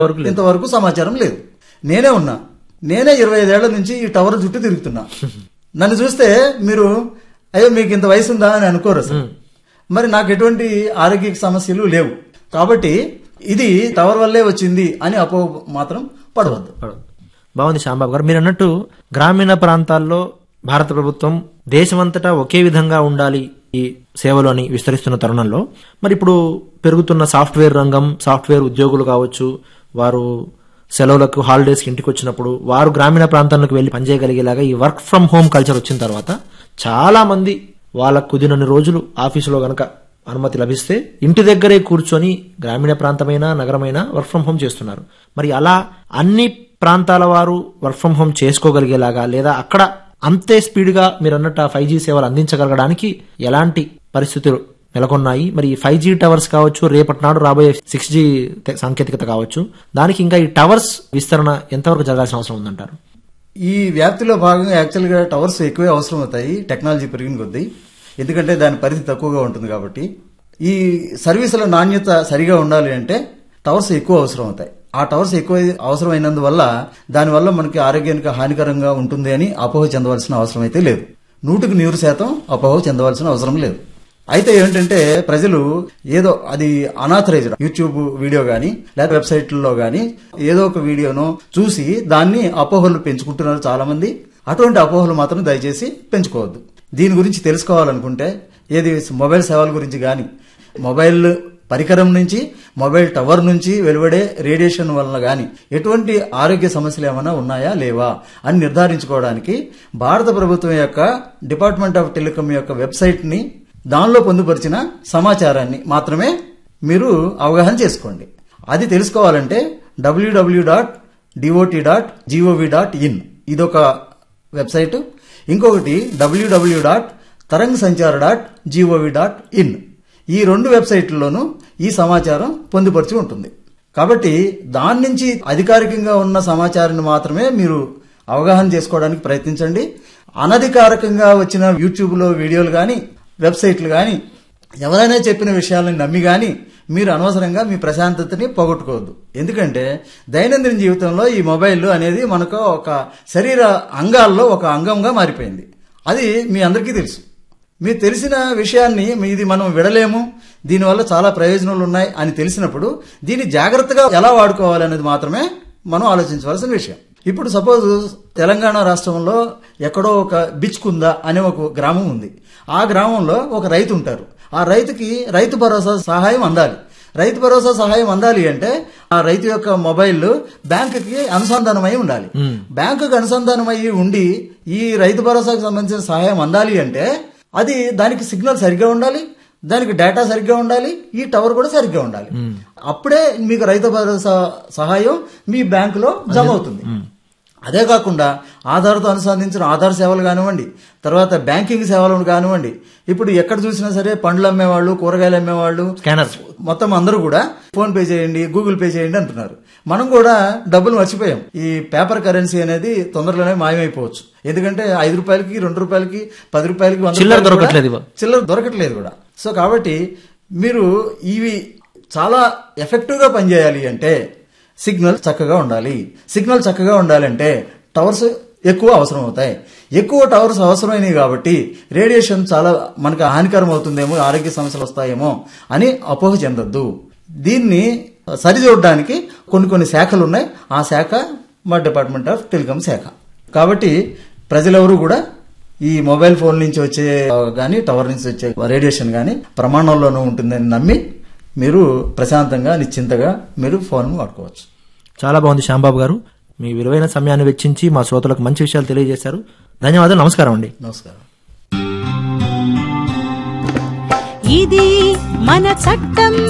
వరకు లేదు. ఇంతవరకు సమాచారం లేదు నేనే ఉన్నా నేనే ఇరవై ఐదేళ్ల నుంచి ఈ టవర్ చుట్టూ తిరుగుతున్నా నన్ను చూస్తే మీరు అయ్యో మీకు ఇంత వయసు ఉందా అని అనుకోరు అసలు మరి నాకు ఎటువంటి ఆరోగ్య సమస్యలు లేవు కాబట్టి ఇది టవర్ వల్లే వచ్చింది అని అపో మాత్రం పడవద్దు బాగుంది శ్యాంబాబు గారు మీరు అన్నట్టు గ్రామీణ ప్రాంతాల్లో భారత ప్రభుత్వం దేశమంతటా ఒకే విధంగా ఉండాలి ఈ సేవలు అని విస్తరిస్తున్న తరుణంలో మరి ఇప్పుడు పెరుగుతున్న సాఫ్ట్వేర్ రంగం సాఫ్ట్వేర్ ఉద్యోగులు కావచ్చు వారు సెలవులకు హాలిడేస్కి ఇంటికి వచ్చినప్పుడు వారు గ్రామీణ ప్రాంతాలకు వెళ్లి పనిచేయగలిగేలాగా ఈ వర్క్ ఫ్రం హోమ్ కల్చర్ వచ్చిన తర్వాత చాలా మంది వాళ్ళకు కుదిరినన్ని రోజులు ఆఫీసులో గనక అనుమతి లభిస్తే ఇంటి దగ్గరే కూర్చొని గ్రామీణ ప్రాంతమైనా నగరమైనా వర్క్ ఫ్రం హోమ్ చేస్తున్నారు మరి అలా అన్ని ప్రాంతాల వారు వర్క్ ఫ్రం హోమ్ చేసుకోగలిగేలాగా లేదా అక్కడ అంతే స్పీడ్గా మీరు అన్నట్టు ఫైవ్ జీ సేవలు అందించగలగడానికి ఎలాంటి పరిస్థితులు నెలకొన్నాయి మరి ఫైవ్ జీ టవర్స్ కావచ్చు రేపటి నాడు రాబోయే సిక్స్ జీ సాంకేతికత కావచ్చు దానికి ఇంకా ఈ టవర్స్ విస్తరణ ఎంతవరకు జరగాల్సిన అవసరం ఉందంటారు ఈ వ్యాప్తిలో భాగంగా యాక్చువల్గా టవర్స్ ఎక్కువే అవసరం అవుతాయి టెక్నాలజీ పెరిగిన కొద్దీ ఎందుకంటే దాని పరిధి తక్కువగా ఉంటుంది కాబట్టి ఈ సర్వీసుల నాణ్యత సరిగా ఉండాలి అంటే టవర్స్ ఎక్కువ అవసరం అవుతాయి ఆ టవర్స్ ఎక్కువ అవసరమైనందువల్ల దానివల్ల మనకి ఆరోగ్యానికి హానికరంగా ఉంటుంది అని అపోహ చెందవలసిన అవసరం అయితే లేదు నూటికి నూరు శాతం అపోహ చెందవలసిన అవసరం లేదు అయితే ఏంటంటే ప్రజలు ఏదో అది అనాథరైజ్డ్ యూట్యూబ్ వీడియో గానీ లేదా వెబ్సైట్లలో గానీ ఏదో ఒక వీడియోను చూసి దాన్ని అపోహలు పెంచుకుంటున్నారు చాలా మంది అటువంటి అపోహలు మాత్రం దయచేసి పెంచుకోవద్దు దీని గురించి తెలుసుకోవాలనుకుంటే ఏది మొబైల్ సేవల గురించి గాని మొబైల్ పరికరం నుంచి మొబైల్ టవర్ నుంచి వెలువడే రేడియేషన్ వలన గాని ఎటువంటి ఆరోగ్య సమస్యలు ఏమైనా ఉన్నాయా లేవా అని నిర్ధారించుకోవడానికి భారత ప్రభుత్వం యొక్క డిపార్ట్మెంట్ ఆఫ్ టెలికాం యొక్క వెబ్సైట్ ని దానిలో పొందుపరిచిన సమాచారాన్ని మాత్రమే మీరు అవగాహన చేసుకోండి అది తెలుసుకోవాలంటే W W dot D O T dot G O V dot in ఇదొక వెబ్సైట్ ఇంకొకటి W W dot Tarang Sanchar dot G O V dot in ఈ రెండు వెబ్సైట్లలోనూ ఈ సమాచారం పొందుపరిచి ఉంటుంది కాబట్టి దాని నుంచి అధికారికంగా ఉన్న సమాచారాన్ని మాత్రమే మీరు అవగాహన చేసుకోవడానికి ప్రయత్నించండి అనధికారికంగా వచ్చిన యూట్యూబ్లో వీడియోలు కానీ వెబ్సైట్లు కానీ ఎవరైనా చెప్పిన విషయాలను నమ్మి కానీ మీరు అనవసరంగా మీ ప్రశాంతతని పోగొట్టుకోవద్దు ఎందుకంటే దైనందిన జీవితంలో ఈ మొబైల్ అనేది మనకు ఒక శరీర అంగాల్లో ఒక అంగంగా మారిపోయింది అది మీ అందరికీ తెలుసు మీకు తెలిసిన విషయాన్ని ఇది మనం విడలేము దీనివల్ల చాలా ప్రయోజనాలు ఉన్నాయి అని తెలిసినప్పుడు దీన్ని జాగ్రత్తగా ఎలా వాడుకోవాలనేది మాత్రమే మనం ఆలోచించవలసిన విషయం ఇప్పుడు సపోజ్ తెలంగాణ రాష్ట్రంలో ఎక్కడో ఒక బిచ్కుంద అనే ఒక గ్రామం ఉంది ఆ గ్రామంలో ఒక రైతు ఉంటారు ఆ రైతుకి రైతు భరోసా సహాయం అందాలి రైతు భరోసా సహాయం అందాలి అంటే ఆ రైతు యొక్క మొబైల్ బ్యాంకుకి అనుసంధానమై ఉండాలి బ్యాంకుకి అనుసంధానమై ఉండి ఈ రైతు భరోసాకు సంబంధించిన సహాయం అందాలి అంటే అది దానికి సిగ్నల్ సరిగ్గా ఉండాలి దానికి డేటా సరిగ్గా ఉండాలి ఈ టవర్ కూడా సరిగ్గా ఉండాలి అప్పుడే మీకు రైతు భరోసా సహాయం మీ బ్యాంకులో జమ అవుతుంది అదే కాకుండా ఆధార్తో అనుసంధించిన ఆధార్ సేవలు కానివ్వండి తర్వాత బ్యాంకింగ్ సేవలను కానివ్వండి ఇప్పుడు ఎక్కడ చూసినా సరే పండ్లు అమ్మేవాళ్ళు కూరగాయలు అమ్మేవాళ్ళు స్కానర్ మొత్తం అందరూ కూడా ఫోన్ పే చేయండి గూగుల్ పే చేయండి అంటున్నారు మనం కూడా డబ్బులు మర్చిపోయాం ఈ పేపర్ కరెన్సీ అనేది తొందరలోనే మాయమైపోవచ్చు ఎందుకంటే ఐదు రూపాయలకి రెండు రూపాయలకి పది రూపాయలకి వంద చిల్లర రూపాయలకి కూడా దొరకట్లేదు ఇవ్వ. చిల్లర దొరకట్లేదు కూడా సో కాబట్టి మీరు ఇవి చాలా ఎఫెక్టివ్ గా పనిచేయాలి అంటే సిగ్నల్ చక్కగా ఉండాలి సిగ్నల్ చక్కగా ఉండాలంటే టవర్స్ ఎక్కువ అవసరం అవుతాయి ఎక్కువ టవర్స్ అవసరమైనవి కాబట్టి రేడియేషన్ చాలా మనకు హానికరం అవుతుందేమో ఆరోగ్య సమస్యలు వస్తాయేమో అని అపోహ చెందొద్దు దీన్ని సరిచూడడానికి కొన్ని కొన్ని శాఖలు ఉన్నాయి ఆ శాఖ మా డిపార్ట్మెంట్ ఆఫ్ టెలికాం శాఖ కాబట్టి ప్రజలెవరూ కూడా ఈ మొబైల్ ఫోన్ నుంచి వచ్చే గానీ టవర్ నుంచి వచ్చే రేడియేషన్ గానీ ప్రమాణంలోనూ ఉంటుందని నమ్మి మీరు ప్రశాంతంగా నిశ్చింతగా మీరు ఫోన్ వాడుకోవచ్చు చాలా బాగుంది శ్యాంబాబు గారు మీ విలువైన సమయాన్ని వెచ్చించి మా శ్రోతలకు మంచి విషయాలు తెలియజేశారు ధన్యవాదాలు నమస్కారం అండి నమస్కారం ఇది మన చట్టం